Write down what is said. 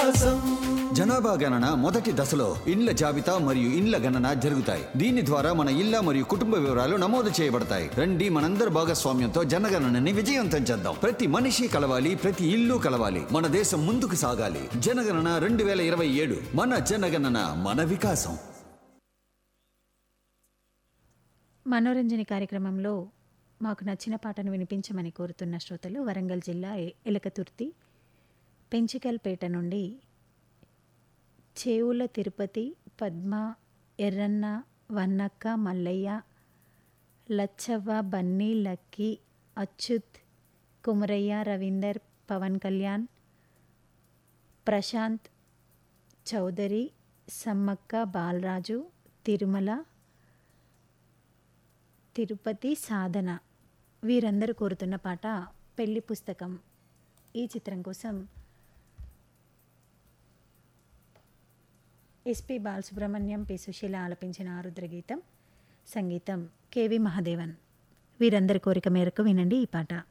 జనాభా గణన మొదటి దశలో ఇండ్ల జాబితా మరియు ఇండ్ల గణన జరుగుతాయి దీని ద్వారా మన ఇళ్ల మరియు కుటుంబ వివరాలు నమోదు చేయబడతాయి రండి మనందరి భాగస్వామ్యంతో జనగణనని విజయవంతం చేద్దాం ప్రతి మనిషి కలవాలి ప్రతి ఇల్లు కలవాలి మన దేశం ముందుకు సాగాలి జనగణన రెండు వేల ఇరవై ఏడు మన జనగణన మన వికాసం మనోరంజన కార్యక్రమంలో మాకు నచ్చిన పాటను వినిపించమని కోరుతున్న శ్రోతలు వరంగల్ జిల్లా ఎ- ఎలకతుర్తి పెంచికల్పేట నుండి చేవుల తిరుపతి పద్మ ఎర్రన్న వన్నక్క మల్లయ్య లచ్చవ్వ బన్నీ లక్కీ అచ్యుత్ కుమరయ్య రవీందర్ పవన్ కళ్యాణ్ ప్రశాంత్ చౌదరి సమ్మక్క బాలరాజు తిరుమల తిరుపతి సాధన వీరందరూ కోరుతున్న పాట పెళ్లి పుస్తకం ఈ చిత్రం కోసం ఎస్పి బాలసుబ్రహ్మణ్యం పి సుశీల ఆలపించిన ఆరుద్ర గీతం సంగీతం కెవి మహాదేవన్ వీరందరి కోరిక మేరకు వినండి ఈ పాట